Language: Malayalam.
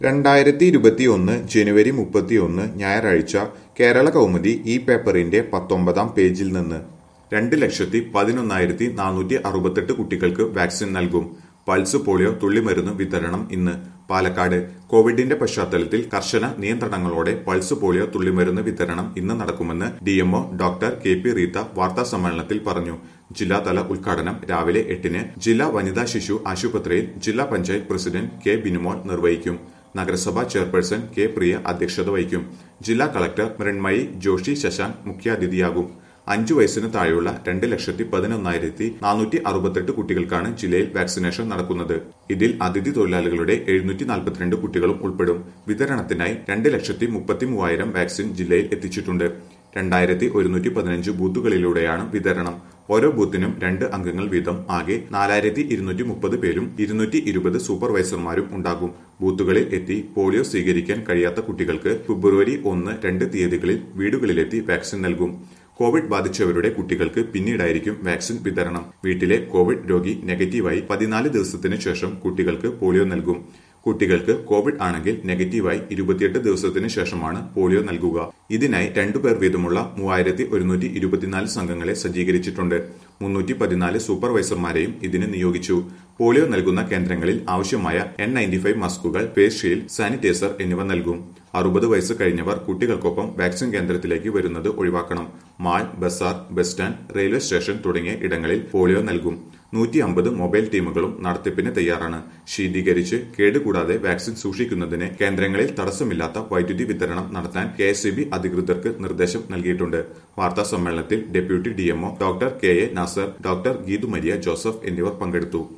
രണ്ടായിരത്തി ഇരുപത്തിയൊന്ന് ജനുവരി മുപ്പത്തിയൊന്ന് ഞായറാഴ്ച കേരള കൗമുദി ഈ പേപ്പറിന്റെ പത്തൊമ്പതാം പേജിൽ നിന്ന് രണ്ട് ലക്ഷത്തി പതിനൊന്നായിരത്തി നാനൂറ്റി അറുപത്തെട്ട് കുട്ടികൾക്ക് വാക്സിൻ നൽകും പൾസ് പോളിയോ തുള്ളിമരുന്ന് വിതരണം ഇന്ന് പാലക്കാട് കോവിഡിന്റെ പശ്ചാത്തലത്തിൽ കർശന നിയന്ത്രണങ്ങളോടെ പൾസ് പോളിയോ തുള്ളിമരുന്ന് വിതരണം ഇന്ന് നടക്കുമെന്ന് DMO doctor K P Reetha വാർത്താ സമ്മേളനത്തിൽ പറഞ്ഞു ജില്ലാതല ഉദ്ഘാടനം രാവിലെ എട്ടിന് ജില്ലാ വനിതാ ശിശു ആശുപത്രിയിൽ ജില്ലാ പഞ്ചായത്ത് പ്രസിഡന്റ് കെ ബിനുമോൾ നിർവഹിക്കും നഗരസഭാ ചെയർപേഴ്സൺ കെ പ്രിയ അധ്യക്ഷത വഹിക്കും ജില്ലാ കളക്ടർ മൃണ്മയി ജോഷി ശശാങ്ക് മുഖ്യാതിഥിയാകും അഞ്ചു വയസ്സിന് താഴെയുള്ള രണ്ട് ലക്ഷത്തി പതിനൊന്നായിരത്തി നാനൂറ്റി അറുപത്തെട്ട് കുട്ടികൾക്കാണ് ജില്ലയിൽ വാക്സിനേഷൻ നടക്കുന്നത് ഇതിൽ അതിഥി തൊഴിലാളികളുടെ എഴുന്നൂറ്റി നാൽപ്പത്തിരണ്ട് കുട്ടികളും ഉൾപ്പെടും വിതരണത്തിനായി രണ്ട് ലക്ഷത്തി മുപ്പത്തി മൂവായിരം വാക്സിൻ ജില്ലയിൽ എത്തിച്ചിട്ടുണ്ട് രണ്ടായിരത്തി ഒരുന്നൂറ്റി പതിനഞ്ച് ബൂത്തുകളിലൂടെയാണ് വിതരണം ഓരോ ബൂത്തിനും രണ്ട് അംഗങ്ങൾ വീതം ആകെ നാലായിരത്തി ഇരുന്നൂറ്റി മുപ്പത് പേരും ഇരുന്നൂറ്റി ഇരുപത് സൂപ്പർവൈസർമാരും ഉണ്ടാകും ബൂത്തുകളിൽ എത്തി പോളിയോ സ്വീകരിക്കാൻ കഴിയാത്ത കുട്ടികൾക്ക് ഫെബ്രുവരി ഒന്ന് രണ്ട് തീയതികളിൽ വീടുകളിലെത്തി വാക്സിൻ നൽകും കോവിഡ് ബാധിച്ചവരുടെ കുട്ടികൾക്ക് പിന്നീടായിരിക്കും വാക്സിൻ വിതരണം വീട്ടിലെ കോവിഡ് രോഗി നെഗറ്റീവായി പതിനാല് ദിവസത്തിന് ശേഷം കുട്ടികൾക്ക് പോളിയോ നൽകും കുട്ടികൾക്ക് കോവിഡ് ആണെങ്കിൽ നെഗറ്റീവായി ഇരുപത്തിയെട്ട് ദിവസത്തിന് ശേഷമാണ് പോളിയോ നൽകുക ഇതിനായി രണ്ടുപേർ വീതമുള്ള മൂവായിരത്തി ഒരുന്നൂറ്റി ഇരുപത്തിനാല് സംഘങ്ങളെ സജ്ജീകരിച്ചിട്ടുണ്ട് മുന്നൂറ്റി പതിനാല് സൂപ്പർവൈസർമാരെയും ഇതിന് നിയോഗിച്ചു പോളിയോ നൽകുന്ന കേന്ദ്രങ്ങളിൽ ആവശ്യമായ എൻ നയൻറ്റി ഫൈവ് മാസ്കുകൾ ഫേസ് ഷീൽഡ് സാനിറ്റൈസർ എന്നിവ നൽകും അറുപത് വയസ്സ് കഴിഞ്ഞവർ കുട്ടികൾക്കൊപ്പം വാക്സിൻ കേന്ദ്രത്തിലേക്ക് വരുന്നത് ഒഴിവാക്കണം മാൾ ബസാർ ബസ് സ്റ്റാൻഡ് റെയിൽവേ സ്റ്റേഷൻ തുടങ്ങിയ ഇടങ്ങളിൽ പോളിയോ നൽകും നൂറ്റി അമ്പത് മൊബൈൽ ടീമുകളും നടത്തിപ്പിന് തയ്യാറാണ് ശീതീകരിച്ച് കേടുകൂടാതെ വാക്സിൻ സൂക്ഷിക്കുന്നതിന് കേന്ദ്രങ്ങളിൽ തടസ്സമില്ലാത്ത വൈദ്യുതി വിതരണം നടത്താൻ കെ അധികൃതർക്ക് നിർദ്ദേശം നൽകിയിട്ടുണ്ട് വാർത്താ സമ്മേളനത്തിൽ deputy DMO doctor K A Nasar doctor Geethu Maria Joseph എന്നിവർ പങ്കെടുത്തു